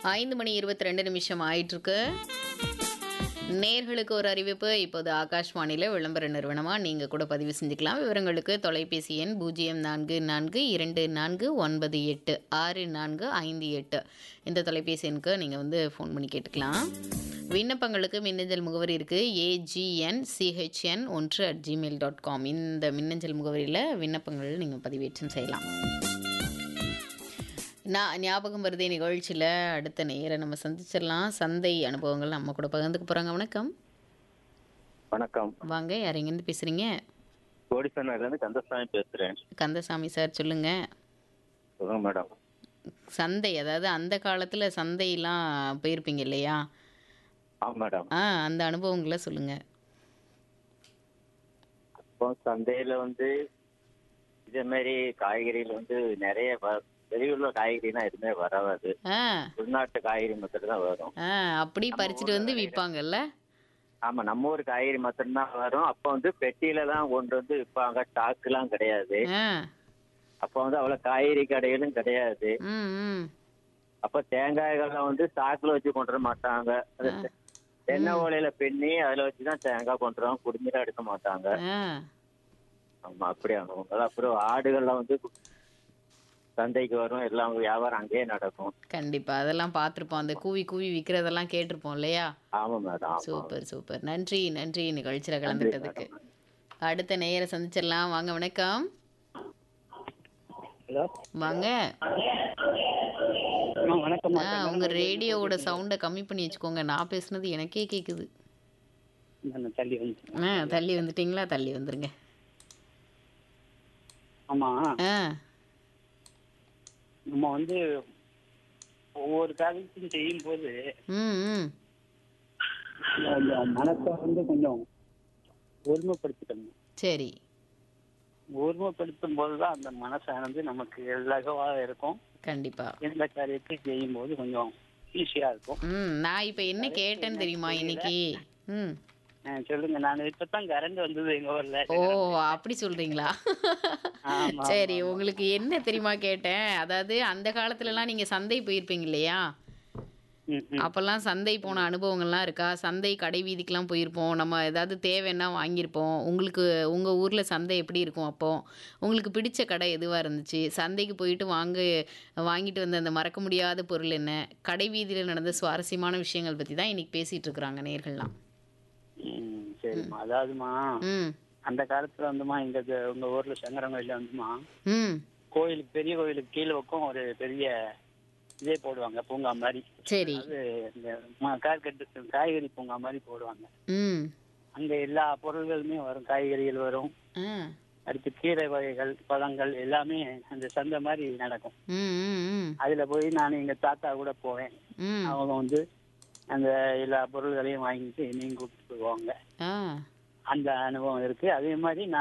ஐந்து மணி இருபத்தி ரெண்டு நிமிஷம் ஆயிட்டிருக்கு நேர்களுக்கு ஒரு அறிவிப்பு இப்போது ஆகாஷ்வாணியில் விளம்பர நிறுவனமாக நீங்கள் கூட பதிவு செஞ்சுக்கலாம் விவரங்களுக்கு தொலைபேசி எண் பூஜ்ஜியம் நான்கு நான்கு இரண்டு நான்கு ஒன்பது எட்டு ஆறு நான்கு ஐந்து எட்டு இந்த தொலைபேசி எண்ணுக்கு நீங்கள் வந்து ஃபோன் பண்ணி கேட்டுக்கலாம் விண்ணப்பங்களுக்கு மின்னஞ்சல் முகவரி இருக்குது ஏஜிஎன் சிஹெச்என் ஒன்று அட் ஜிமெயில் டாட் காம் இந்த மின்னஞ்சல் முகவரியில் விண்ணப்பங்கள் நீங்கள் பதிவேற்றம் செய்யலாம் நான் ஞாபகம் வருதே நிகழ்ச்சியில் அடுத்த நேரம் நம்ம சந்திச்சிடலாம் சந்தை அனுபவங்கள் நம்ம கூட பகிர்ந்துக்க போகிறாங்க வணக்கம் வணக்கம் வாங்க யார் எங்கேருந்து பேசுகிறீங்க கோடிசனர்லேருந்து கந்தசாமி பேசுறேன் கந்தசாமி சார் சொல்லுங்கள் சொல்லுங்க மேடம் சந்தை அதாவது அந்த காலத்தில் சந்தையெல்லாம் போயிருப்பீங்க இல்லையா ஆ மேடம் ஆ அந்த அனுபவங்களை சொல்லுங்கள் இப்போ சந்தையில வந்து இதே மாதிரி காய்கறிகள் வந்து நிறைய வ- வெளியுள்ள காய்கறினா எதுவுமே வராது ஆ உள்நாட்டு காய்கறி மட்டும் தான் வரும் ஆ அப்படி பறிச்சுட்டு வந்து விற்பாங்கல்ல ஆமா நம்ம ஊர் காய்கறி மட்டும்தான் வரும் அப்போ வந்து பெட்டியில தான் கொண்டு வந்து விற்பாங்க ஸ்டாக்குலாம் கிடையாது ஆ அப்போ வந்து அவ்வளவு காய்கறி கடைகளும் கிடையாது ம் ம் அப்ப தேங்காய்கள்லாம் வந்து ஸ்டாக்ல வச்சு கொண்டு வர மாட்டாங்க அது தென்னை ஓலையில பின்னி அதுல வச்சுதான் தேங்காய் கொண்டு வருவாங்க குடிநீரா எடுக்க மாட்டாங்க ஆ ஆமா அப்படியே அனுபவங்கள் அப்புறம் ஆடுகள்லாம் வந்து சந்தைக்கு வரும் எல்லாம் வியாபாரம் அங்கேயே நடக்கும் கண்டிப்பாக அதெல்லாம் பார்த்துருப்போம் அந்த கூவி கூவி விற்கிறதெல்லாம் கேட்டிருப்போம் இல்லையா ஆமா மேடம் ஆமா. சூப்பர் சூப்பர் நன்றி நன்றி நிகழ்ச்சியில் கலந்துட்டதுக்கு அடுத்த நேயரை சந்திச்சிடலாம் வாங்க வணக்கம் ஹலோ வாங்க அம்மா வணக்கம் ஆ உங்க ரேடியோவோட சவுண்டை கம்மி பண்ணி வச்சுக்கோங்க நான் பேசுனது எனக்கே கேட்குது நான் தள்ளி வந்து ஆ தள்ளி வந்துட்டீங்களா தள்ளி வந்துருங்க ஆமா ஆ நம்ம வந்து ஒவ்வொரு காரியத்தையும் செய்யும் போது ம் ம் கொஞ்சம் மனசை வந்து கொஞ்சம் ஒருமைப்படுத்திக்கணும் சரி ஒருமைப்படுத்தும் போதுதான் அந்த மனசானது நமக்கு இலகுவாக இருக்கும் கண்டிப்பா எந்த காரியத்தையும் செய்யும் போது கொஞ்சம் ஈஸியா இருக்கும் ம் நான் இப்போ என்ன கேட்டேன்னு தெரியுமா இன்னைக்கு ம் ஆ, சொல்லுங்க நான் இப்பதான் கரண்ட் வந்தது எங்க ஊர்ல ஓ அப்படி சொல்றீங்களா ஆமா, சரி உங்களுக்கு என்ன தெரியுமா கேட்டேன் அதாவது அந்த காலத்துலலாம் நீங்க சந்தை போயிருப்பீங்க இல்லையா ம், ம். அப்போல்லாம் சந்தை போன அனுபவங்கள்லாம் இருக்கா சந்தை கடை வீதிக்கெலாம் போயிருப்போம் நம்ம ஏதாவது தேவைன்னா வாங்கியிருப்போம் உங்களுக்கு உங்கள் ஊரில் சந்தை எப்படி இருக்கும் அப்போது உங்களுக்கு பிடிச்ச கடை எதுவாக இருந்துச்சு சந்தைக்கு போயிட்டு வாங்க வாங்கிட்டு வந்த அந்த மறக்க முடியாத பொருள் என்ன கடை வீதியில் நடந்த சுவாரஸ்யமான விஷயங்கள் பற்றி தான் இன்றைக்கி பேசிகிட்டு இருக்கிறாங்க நேர்கள்லாம் ம், சரிம்மா அதாவதுமா ம் அந்த காலத்துல வந்துமா எங்க இது- உங்க ஊர்ல சங்கரங்கோயில வந்துமா ம் கோயிலுக்கு பெரிய கோயிலுக்கு கீழே பக்கம் ஒரு பெரிய இதே போடுவாங்க பூங்கா மாதிரி சரி அது இந்த ம- கார்கட்டு காய்கறி பூங்கா மாதிரி போடுவாங்க ம் அங்க எல்லா பொருள்களுமே வரும் காய்கறிகள் வரும் ஆ அடுத்து கீரை வகைகள் பழங்கள் எல்லாமே அந்த சந்தை மாதிரி நடக்கும் ம் ம் ம் அதுல போய் நான் எங்க தாத்தா கூட போவேன் ம் அவங்க வந்து அந்த எல்லா பொருள்களையும் வாங்கிட்டு என்னையும் கூப்பிட்டு போவாங்க ஆ அந்த அனுபவம் இருக்கு அதே மாதிரி நான்